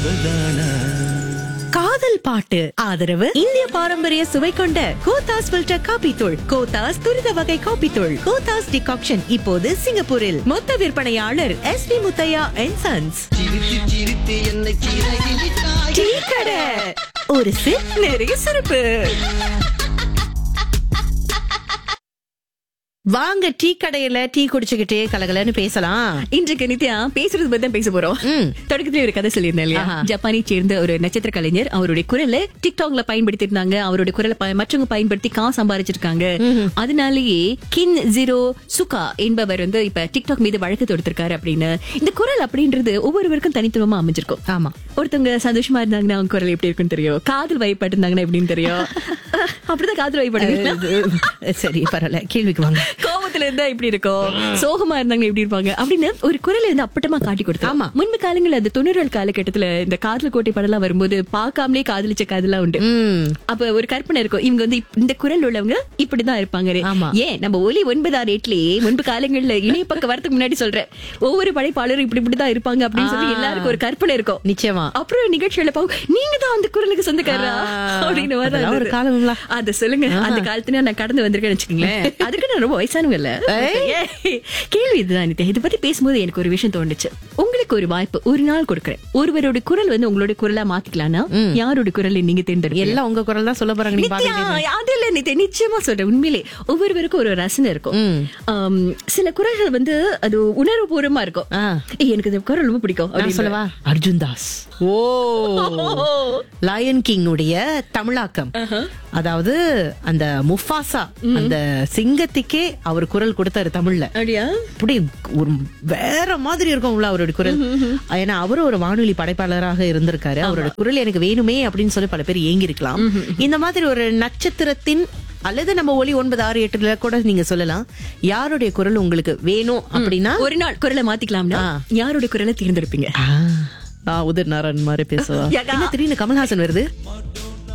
காதல் பாட்டு ஆதரவு இந்திய பாரம்பரிய சுவை கொண்ட கோத்தாஸ் ஃபில்டர் காபி தூள் கோத்தாஸ் துரித வகை காபி தூள் கோத்தாஸ் டிகாக்ஷன் இப்போது சிங்கப்பூரில் மொத்த விற்பனையாளர் S P Muthiah and sons சிரித்து சிரித்து என்னை சிறகிட்டாய் டீ கடை ஒரு சிப் நிறைய சிறப்பு வாங்க டீ கடையில டீ குடிச்சுக்கிட்டே கலகலன்னு பேசலாம் இன்றைக்கு நித்யா பேசுறது பத்தி தான் பேச போறோம் தொடக்கத்துல ஒரு கதை சொல்லியிருந்தேன் இல்லையா ஆஹா. ஜப்பானை சேர்ந்த ஒரு நட்சத்திர கலைஞர் அவருடைய குரலை டிக்டாக்ல பயன்படுத்தி இருந்தாங்க அவருடைய குரலை ப- மற்றவங்க பயன்படுத்தி காசு சம்பாரிச்சிருக்காங்க அதனாலேயே கின் ஜீரோ சுகா என்பவர் வந்து இப்ப டிக்டாக் மீது வழக்கு தொடுத்திருக்காரு அப்படின்னு இந்த குரல் அப்படின்றது ஒவ்வொருவருக்கும் தனித்துவமா அமைஞ்சிருக்கும் ஆமா ஒருத்தவங்க சந்தோஷமா இருந்தாங்கன்னா அவங்க குரல் எப்படி இருக்குன்னு தெரியும் காதல் வயப்பட்டு இருந்தாங்கன்னா எப்படின்னு தெரியும் அப்படிதான் காதல் வயப்படுவீங்களா அஹ், சரி பரவாயில்ல கேள்விக்கு வாங்க கோபத்துல இருந்தா எப்படி இருக்கும் சோகமா இருந்தாங்க எப்படி இருப்பாங்க அப்படின்னு ஒரு குரலை வந்து அப்பட்டமா காட்டி கொடுத்தா ஆமா. முன்பு காலங்கள்ல அந்த தொண்ணூறு காலகட்டத்துல இந்த காதல் கோட்டை படம்லாம் வரும்போது பார்க்காமலே காதலிச்ச காதலாம் உண்டு ம் அப்ப ஒரு கற்பனை இருக்கும் இவங்க வந்து இப்- இந்த குரல் உள்ளவங்க இப்படிதான் இருப்பாங்க ஆமா. ஏன் நம்ம ஒலி ஒன்பதாம் ரேட்லயே முன்பு காலங்கள்ல இணைய பக்கம் வரதுக்கு முன்னாடி சொல்றேன் ஒவ்வொரு படைப்பாளரும் இப்படி இப்படிதான் இருப்பாங்க அப்படின்னு சொல்லி ஆ. எல்லாருக்கும் ஒரு கற்பனை இருக்கும் நிச்சயமா அப்புறம் நிகழ்ச்சியில பாவம் நீங்க தான் அந்த குரலுக்கு சொந்தக்காரரா ஆ, அப்படின்னு மாதிரி அதெல்லாம் ஒரு இருந்தது. காலம்ல. அத சொல்லுங்க அந்த காலத்துல நான் கடந்து வந்திருக்கேன்னு வச்சுக்கோங்களேன் அதுக்கு நான் ரொம்ப வயசானவங்க இல்ல ஏய், கேள்வி இதுதான் நித்யா. இதை பத்தி பேசும்போது எனக்கு ஒரு விஷயம் தோணுச்சு உங்களுக்கு ஒரு வாய்ப்பு ஒரு நாள் கொடுக்குறேன் ஒருவரோட குரல் வந்து உங்களோட குரலா மாத்திக்கலாம்னா யாரோட குரலை நீங்க தேர்ந்தெடுப்பீங்க எல்லாம் உங்க குரல் தான் சொல்ல போறாங்க நீங்க நித்யா, பாத்துக்கிட்டே அது இல்ல நித்யா, நிச்சயமா சொல்றேன் உண்மையிலே ஒவ்வொருவருக்கும் ஒரு ரசனை இருக்கும் ஆம், சில குரல்கள் வந்து அது உணர்வு பூர்வமா இருக்கும் ஆ. ஏய், எனக்கு இந்த குரல் ரொம்ப பிடிக்கும் நான் அப்படின்னு. சொல்லவா அர்ஜுன் தாஸ் ஓ லயன் கிங் உடைய தமிழாக்கம் அதாவது அந்த முஃபாசா அந்த சிங்கத்துக்கே அவர் குரல் கொடுத்தாரு தமிழ்ல அப்படியா அப்படி ஒரு வேற மாதிரி இருக்கும்ல அவரோட குரல் ஏன்னா அவரும் ஒரு வானொலி படைப்பாளராக இருந்திருக்காரு அவரோட குரல் எனக்கு வேணுமே அப்படின்னு சொல்லி பல பேர் ஏங்கி இருக்கலாம் இந்த மாதிரி ஒரு நட்சத்திரத்தின் அல்லது நம்ம ஒலி ஒன்பது ஆறு எட்டுல கூட நீங்க சொல்லலாம் யாருடைய குரல் உங்களுக்கு வேணும் அப்படின்னா ஒரு நாள் குரலை மாத்திக்கலாம்னா யாரோட குரலை தேர்ந்தெடுப்பீங்க ஆ, உதிர் நாராயண் மாதிரி பேசுவா யகா. என்ன திடீர்னு கமல்ஹாசன் வருது